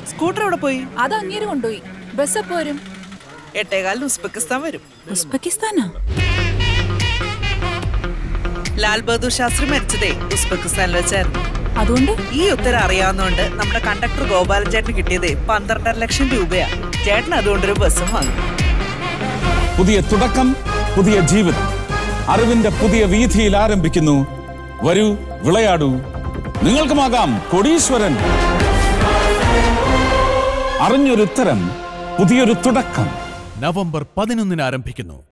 scooter എവിടെ പോയി അത് അങ്ങേര് കൊണ്ടുപോയി ബസ് എപ്പോ വരും എട്ടേകാലിന് ഉസ്ബെക്കിസ്ഥാൻ വരും ഉസ്ബെക്കിസ്ഥാനാ ലാൽ ബഹദൂർ ശാസ്ത്രി മരിച്ചതേ ഉസ്ബെക്കിസ്ഥാനിൽ വെച്ചായിരുന്നു അതുകൊണ്ട് ഈ ഉത്തരം അറിയാവുന്നതുകൊണ്ട് നമ്മുടെ കണ്ടക്ടർ ഗോപാലൻ ചേട്ടന് കിട്ടിയതേ പന്ത്രണ്ടര ലക്ഷം രൂപയാ ചേട്ടൻ അതുകൊണ്ടൊരു ബസ്സും വാങ്ങി പുതിയ തുടക്കം പുതിയ ജീവിതം അറിവിന്റെ പുതിയ വീഥിയിൽ ആരംഭിക്കുന്നു വരൂ വിളയാടൂ നിങ്ങൾക്കുമാകാം കൊടീശ്വരൻ അറിഞ്ഞൊരുത്തരം പുതിയൊരു തുടക്കം നവംബർ പതിനൊന്നിന് ആരംഭിക്കുന്നു